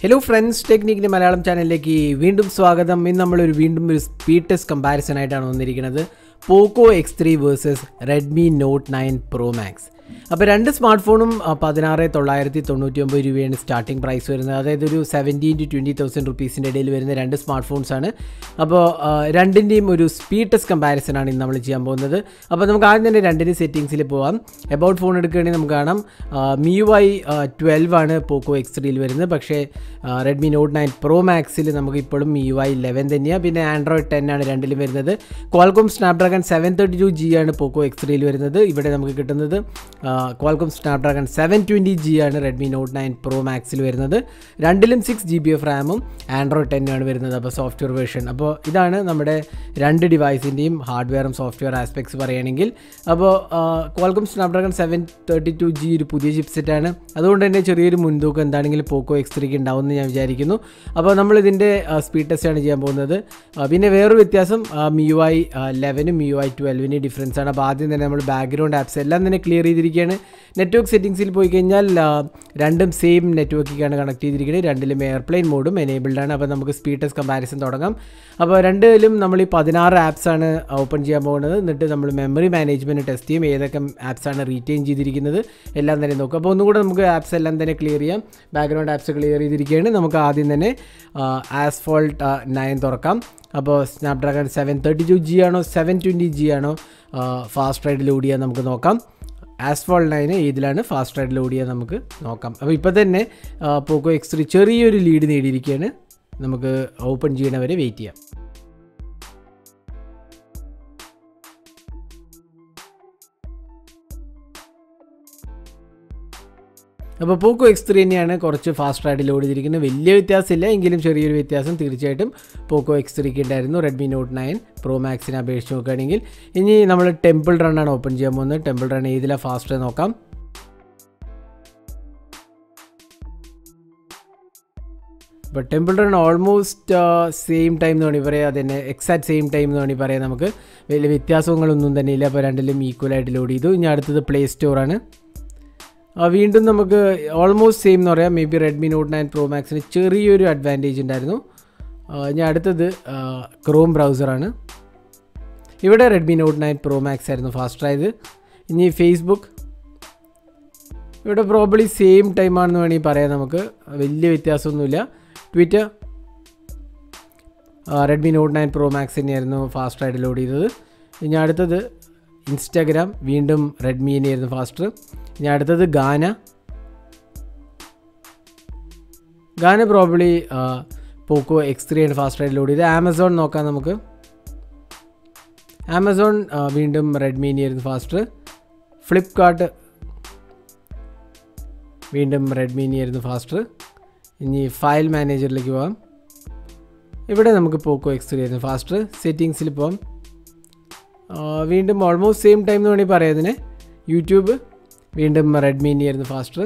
hello friends ടെക്നിക്കിൻ്റെ Malayalam ചാനലിലേക്ക് വീണ്ടും സ്വാഗതം ഇന്ന് നമ്മളൊരു വീണ്ടും ഒരു സ്പീഡ് ടെസ്റ്റ് കമ്പാരിസൺ ആയിട്ടാണ് വന്നിരിക്കുന്നത് Poco X three versus Redmi Note nine Pro Max അപ്പോൾ രണ്ട് സ്മാർട്ട് ഫോണും പതിനാറ് തൊള്ളായിരത്തി തൊണ്ണൂറ്റി ഒമ്പത് രൂപയാണ് സ്റ്റാർട്ടിംഗ് പ്രൈസ് വരുന്നത് അതായത് ഒരു സെവൻറ്റീൻ ടു ട്വൻറ്റി തൗസൻഡ് റുപ്പീസിൻ്റെ ഇടയിൽ വരുന്ന രണ്ട് സ്മാർട്ട് ഫോൺസാണ് അപ്പോൾ രണ്ടിൻ്റെയും ഒരു സ്പീഡ് ടെസ്റ്റ് കമ്പാരിസൺ ആണ് ഇന്ന് നമ്മൾ ചെയ്യാൻ പോകുന്നത് അപ്പോൾ നമുക്ക് ആദ്യം തന്നെ രണ്ടിൻ്റെ സെറ്റിങ്സിൽ പോവാം എബൌട്ട് ഫോൺ എടുക്കുകയാണെങ്കിൽ നമുക്ക് കാണാം മി യു ഐ ട്വൽവ് ആണ് പോക്കോ എക്സ് ത്രീയിൽ വരുന്നത് പക്ഷേ റെഡ്മി നോട്ട് നയൻ പ്രോ മാക്സിൽ നമുക്ക് ഇപ്പോഴും മി യു ഐ ലെവൻ തന്നെയാണ് പിന്നെ ആൻഡ്രോയിഡ് ടെൻ ആണ് രണ്ടിലും വരുന്നത് Qualcomm Snapdragon seven thirty two G ആണ് പോക്കോ എക്സ് ത്രീയിൽ വരുന്നത് ഇവിടെ നമുക്ക് കിട്ടുന്നത് Qualcomm Snapdragon seven twenty G ആണ് റെഡ്മി നോട്ട് നയൻ പ്രോ മാക്സിൽ വരുന്നത് രണ്ടിലും സിക്സ് ജി ബി എഫ് റാമും ആൻഡ്രോയിഡ് ടെൻ ആണ് വരുന്നത് അപ്പോൾ സോഫ്റ്റ്വെയർ വേർഷൻ അപ്പോൾ ഇതാണ് നമ്മുടെ രണ്ട് ഡിവൈസിൻ്റെയും ഹാർഡ്വെയറും സോഫ്റ്റ്വെയർ ആസ്പെക്ട്സ് പറയുകയാണെങ്കിൽ അപ്പോൾ Qualcomm Snapdragon seven thirty two G ഒരു പുതിയ ചിപ്സെറ്റാണ് അതുകൊണ്ട് തന്നെ ചെറിയൊരു മുൻതൂക്കം എന്താണെങ്കിലും പോക്കോ എക്സ് ത്രീക്ക് ഉണ്ടാവുമെന്ന് ഞാൻ വിചാരിക്കുന്നു അപ്പോൾ നമ്മൾ ഇതിൻ്റെ സ്പീഡ് ടെസ്റ്റാണ് ചെയ്യാൻ പോകുന്നത് പിന്നെ വേറൊരു വ്യത്യാസം മി യു ഐ ലെവനും മി യു ഐ ട്വൽവിന് ഡിഫറൻസ് ആണ് അപ്പോൾ ആദ്യം തന്നെ നമ്മൾ ബാക്ക്ഗ്രൗണ്ട് ആപ്സ് എല്ലാം തന്നെ ക്ലിയർ ചെയ്തിരിക്കുകയാണ് നെറ്റ്വർക്ക് സെറ്റിങ്സിൽ പോയി കഴിഞ്ഞാൽ രണ്ടും സെയിം നെറ്റ്വർക്കിലേക്കാണ് കണക്ട് ചെയ്തിരിക്കുന്നത് രണ്ടിലും എയർപ്ലെയിൻ മോഡും എനേബിൾഡ് ആണ് അപ്പോൾ നമുക്ക് സ്പീഡ് ടെസ്റ്റ് കമ്പാരിസൺ തുടങ്ങാം അപ്പോൾ രണ്ടിലും നമ്മൾ ഈ പതിനാറ് ആപ്സാണ് ഓപ്പൺ ചെയ്യാൻ പോകുന്നത് എന്നിട്ട് നമ്മൾ മെമ്മറി മാനേജ്മെൻറ്റ് ടെസ്റ്റ് ചെയ്യും ഏതൊക്കെ ആപ്സാണ് റീറ്റെയിൻ ചെയ്തിരിക്കുന്നത് എല്ലാം തന്നെ നോക്കും അപ്പോൾ ഒന്നുകൂടെ നമുക്ക് ആപ്സ് എല്ലാം തന്നെ ക്ലിയർ ചെയ്യാം ബാക്ക്ഗ്രൗണ്ട് ആപ്സ് ക്ലിയർ ചെയ്തിരിക്കുകയാണ് നമുക്ക് ആദ്യം തന്നെ ആസ്ഫോൾട്ട് നയൻ തുറക്കാം അപ്പോൾ Snapdragon seven thirty two G ആണോ സെവൻ ട്വൻറ്റി ജി ആണോ ഫാസ്റ്റ് റൈഡ് ലോഡ് ചെയ്യാൻ നമുക്ക് നോക്കാം ആസ്ഫോൾ നയന് ഇതിലാണ് ഫാസ്റ്റ് റൈഡ് ലോഡ് ചെയ്യാൻ നമുക്ക് നോക്കാം അപ്പോൾ ഇപ്പോൾ തന്നെ പോക്കോ എക്സ് ത്രീ ചെറിയൊരു ലീഡ് നേടിയിരിക്കുകയാണ് നമുക്ക് ഓപ്പൺ ചെയ്യണവരെ വെയിറ്റ് ചെയ്യാം അപ്പോൾ പോക്കോ എക്സ് ത്രീ തന്നെയാണ് കുറച്ച് ഫാസ്റ്റ് റൈഡ് ലോഡ് ചെയ്തിരിക്കുന്നത് വലിയ വ്യത്യാസമില്ല എങ്കിലും ചെറിയൊരു വ്യത്യാസം തീർച്ചയായിട്ടും പോക്കോ എക്സ് ത്രീക്ക് ഉണ്ടായിരുന്നു റെഡ്മി നോട്ട് നയൻ പ്രോ മാക്സിനെ അപേക്ഷിച്ച് നോക്കുകയാണെങ്കിൽ ഇനി നമ്മൾ ടെമ്പിൾ റൺ ആണ് ഓപ്പൺ ചെയ്യാൻ പോകുന്നത് ടെമ്പിൾ റൺ ഏതിലാണ് ഫാസ്റ്റ് നോക്കാം ഇപ്പോൾ Temple Run almost same time എന്ന് വേണമെങ്കിൽ പറയാം അതന്നെ എക്സാക്ട് സെയിം ടൈം എന്ന് വേണമെങ്കിൽ പറയാം നമുക്ക് വലിയ വ്യത്യാസങ്ങളൊന്നും തന്നെ ഇല്ല അപ്പോൾ രണ്ടിലും ഈക്വലായിട്ട് ലോഡ് ചെയ്തു ഇനി അടുത്തത് പ്ലേ സ്റ്റോറാണ് വീണ്ടും നമുക്ക് ഓൾമോസ്റ്റ് സെയിം എന്ന് പറയാം maybe Redmi Note nine Pro മാക്സിന് ചെറിയൊരു അഡ്വാൻറ്റേജ് ഉണ്ടായിരുന്നു ഇനി അടുത്തത് ക്രോം ബ്രൗസറാണ് ഇവിടെ Redmi Note nine Pro Max ആയിരുന്നു ഫാസ്റ്റ് ആയത് ഇനി ഫേസ്ബുക്ക് ഇവിടെ പ്രോബ്ലി സെയിം ടൈമാണെന്ന് വേണമെങ്കിൽ പറയാം നമുക്ക് വലിയ വ്യത്യാസമൊന്നുമില്ല Twitter Redmi Note nine Pro Max തന്നെയായിരുന്നു ഫാസ്റ്റ് ആയിട്ട് ലോഡ് ചെയ്തത് ഇനി അടുത്തത് ഇൻസ്റ്റാഗ്രാം വീണ്ടും റെഡ്മി തന്നെയായിരുന്നു ഫാസ്റ്റർ ഇനി അടുത്തത് Gaana Gaana probably Poco X three ആണ് ഫാസ്റ്റ് ആയിട്ട് ലോഡ് ചെയ്ത് ആമസോൺ നോക്കാം നമുക്ക് ആമസോൺ വീണ്ടും റെഡ്മി തന്നെയായിരുന്നു ഫാസ്റ്റർ ഫ്ലിപ്കാർട്ട് വീണ്ടും റെഡ്മി തന്നെയായിരുന്നു ഫാസ്റ്റർ ഇനി ഫയൽ മാനേജറിലേക്ക് പോകാം ഇവിടെ നമുക്ക് പോക്കോ എക്സ് ത്രീ ആയിരുന്നു ഫാസ്റ്റർ സെറ്റിങ്സിൽ പോകാം വീണ്ടും ഓൾമോസ്റ്റ് സെയിം ടൈം എന്ന് വേണമെങ്കിൽ പറയാം ഇതിനെ യൂട്യൂബ് വീണ്ടും റെഡ്മി തന്നെയായിരുന്നു faster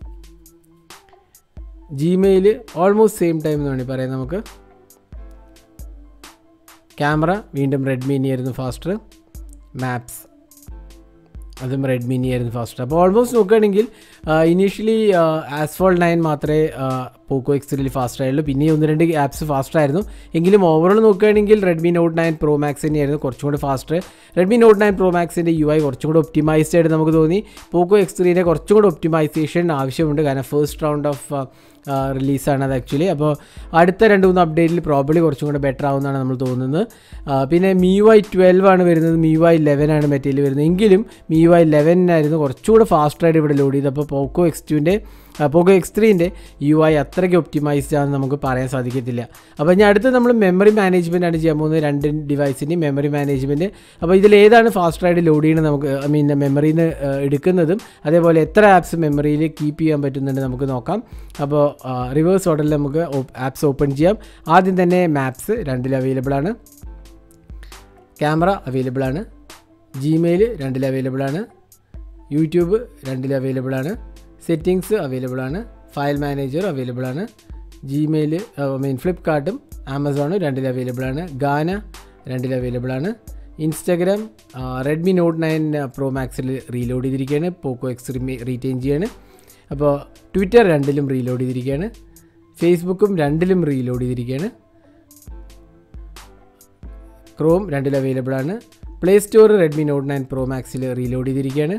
Gmail almost same time എന്ന് വേണമെങ്കിൽ പറയാം നമുക്ക് ക്യാമറ വീണ്ടും റെഡ്മി തന്നെയായിരുന്നു ഫാസ്റ്റർ മാപ്സ് അതും റെഡ്മി ആയിരുന്നു ഫാസ്റ്റ് അപ്പോൾ ഓൾമോസ്റ്റ് നോക്കുകയാണെങ്കിൽ ഇനീഷ്യലി ആസ്ഫോൾ നയൻ മാത്രമേ പോക്കോ എക്സ് ത്രീയിൽ ഫാസ്റ്റ് ആയുള്ളൂ പിന്നെ ഒന്ന് രണ്ട് ആപ്സ് ഫാസ്റ്റ് ആയിരുന്നു എങ്കിലും ഓവറോൾ നോക്കുകയാണെങ്കിൽ Redmi Note nine Pro Max തന്നെയായിരുന്നു കുറച്ചും കൂടി fast Redmi Note nine Pro മാക്സിൻ്റെ യു ഐ കുറച്ചും കൂടി ഒപ്റ്റിമൈസ്ഡ് ആയിട്ട് നമുക്ക് തോന്നി പോക്കോ എക്സ് ത്രീൻ്റെ കുറച്ചും കൂടി ഒപ്റ്റിമൈസേഷൻ ആവശ്യമുണ്ട് കാരണം ഫസ്റ്റ് റൗണ്ട് ഓഫ് റിലീസാണ് അത് ആക്ച്വലി അപ്പോൾ അടുത്ത രണ്ട് മൂന്ന് അപ്ഡേറ്റിൽ പ്രോബ്ലി കുറച്ചും കൂടെ ബെറ്റർ ആവുമെന്നാണ് നമ്മൾ തോന്നുന്നത് പിന്നെ മി യു ഐ ട്വൽവ് ആണ് വരുന്നത് മി യു ഐ ലെവൻ ആണ് മെറ്റീരിയൽ വരുന്നത് എങ്കിലും മി യു ഐ ലെവനായിരുന്നു കുറച്ചുകൂടെ ഫാസ്റ്റായിട്ട് ഇവിടെ ലോഡ് ചെയ്ത് അപ്പോൾ പോക്കോ എക്സ് ടുവിൻ്റെ പോക്കോ എക്സ് ത്രീൻ്റെ യു ഐ അത്രയ്ക്ക് ഒപ്റ്റിമൈസ്ഡ് ആണെന്ന് നമുക്ക് പറയാൻ സാധിക്കത്തില്ല അപ്പോൾ ഇനി അടുത്ത് നമ്മൾ മെമ്മറി മാനേജ്മെൻ്റ് ആണ് ചെയ്യാൻ പോകുന്നത് രണ്ട് ഡിവൈസിൻ്റെയും മെമ്മറി മാനേജ്മെൻറ്റ് അപ്പോൾ ഇതിൽ ഏതാണ് ഫാസ്റ്റായിട്ട് ലോഡ് ചെയ്യുന്നത് നമുക്ക് ഐ മീൻ മെമ്മറിയിൽ നിന്ന് എടുക്കുന്നതും അതേപോലെ എത്ര ആപ്സ് മെമ്മറിയിൽ കീപ്പ് ചെയ്യാൻ പറ്റുന്നുണ്ട് നമുക്ക് നോക്കാം അപ്പോൾ റിവേഴ്സ് ഓർഡറിൽ നമുക്ക് ആപ്സ് ഓപ്പൺ ചെയ്യാം ആദ്യം തന്നെ മാപ്സ് രണ്ടിൽ അവൈലബിൾ ആണ് ക്യാമറ അവൈലബിൾ ആണ് ജിമെയിൽ രണ്ടിൽ അവൈലബിൾ ആണ് യൂട്യൂബ് രണ്ടിൽ അവൈലബിൾ ആണ് സെറ്റിങ്സ് അവൈലബിൾ ആണ് ഫയൽ മാനേജർ അവൈലബിൾ ആണ് ജിമെയിൽ ഐ മീൻ ഫ്ലിപ്കാർട്ടും ആമസോണും രണ്ടിൽ അവൈലബിൾ ആണ് ഗാന രണ്ടിൽ അവൈലബിൾ ആണ് Instagram Redmi Note nine Pro മാക്സിൽ റീലോഡ് ചെയ്തിരിക്കുകയാണ് പോക്കോ എക്സ് റീറ്റെയിൻ ചെയ്യാണ് അപ്പോൾ ട്വിറ്റർ രണ്ടിലും റീലോഡ് ചെയ്തിരിക്കുകയാണ് ഫേസ്ബുക്കും രണ്ടിലും റീലോഡ് ചെയ്തിരിക്കുകയാണ് ക്രോം രണ്ടിലും അവൈലബിൾ ആണ് Play Store Redmi Note nine Pro മാക്സിൽ റീലോഡ് ചെയ്തിരിക്കുകയാണ്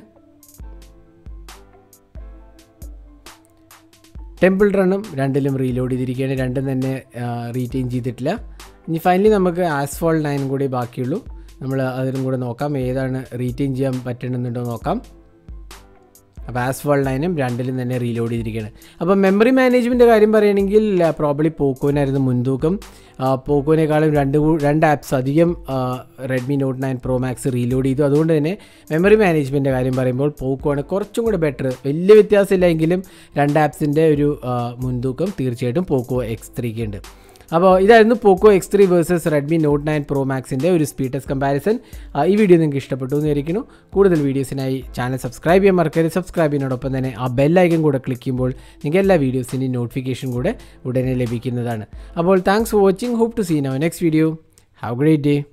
ടെമ്പിൾ റണ്ണും രണ്ടിലും റീലോഡ് ചെയ്തിരിക്കുകയാണ് രണ്ടും തന്നെ റീറ്റെയിൻ ചെയ്തിട്ടില്ല ഇനി ഫൈനലി നമുക്ക് ആസ്ഫോൾ നയൻ കൂടി ബാക്കിയുള്ളൂ നമ്മൾ അതിനും കൂടെ നോക്കാം ഏതാണ് റീറ്റെയിൻ ചെയ്യാൻ പറ്റണമെന്നുണ്ടോ നോക്കാം അപ്പോൾ ആസ്ഫോൾ നയനും രണ്ടിലും തന്നെ റീലോഡ് ചെയ്തിരിക്കുകയാണ് അപ്പോൾ മെമ്മറി മാനേജ്മെൻറ്റ് കാര്യം പറയുകയാണെങ്കിൽ പ്രോബ്ലി പോക്കോനായിരുന്നു മുൻതൂക്കം പോക്കോനേക്കാളും രണ്ട് കൂ- രണ്ട് ആപ്സ് അധികം Redmi Note nine Pro Max reload ചെയ്തു അതുകൊണ്ട് തന്നെ മെമ്മറി മാനേജ്മെൻറ്റ് കാര്യം പറയുമ്പോൾ പോക്കോ ആണ് കുറച്ചും കൂടെ ബെറ്റർ വലിയ വ്യത്യാസമില്ല എങ്കിലും രണ്ട് ആപ്സിൻ്റെ ഒരു ആ, മുൻതൂക്കം തീർച്ചയായിട്ടും പോക്കോ എക്സ് ത്രീക്ക് ഉണ്ട് അപ്പോൾ ഇതായിരുന്നു Poco X three versus Redmi Note nine Pro മാക്സിൻ്റെ ഒരു സ്പീഡ് ടെസ്റ്റ് കമ്പാരിസൺ ഈ വീഡിയോ നിങ്ങൾക്ക് ഇഷ്ടപ്പെട്ടു എന്ന് വിചാരിക്കുന്നു കൂടുതൽ വീഡിയോസിനായി ചാനൽ സബ്സ്ക്രൈബ് ചെയ്യാൻ മറക്കരുത് സബ്സ്ക്രൈബ് ചെയ്യുന്നതോടൊപ്പം തന്നെ ആ ബെല്ലൈക്കൻ കൂടെ ക്ലിക്ക് ചെയ്യുമ്പോൾ നിങ്ങൾക്ക് എല്ലാ വീഡിയോസിൻ്റെയും നോട്ടിഫിക്കേഷൻ കൂടെ ഉടനെ ലഭിക്കുന്നതാണ് അപ്പോൾ thanks for watching hope to see now next video have great day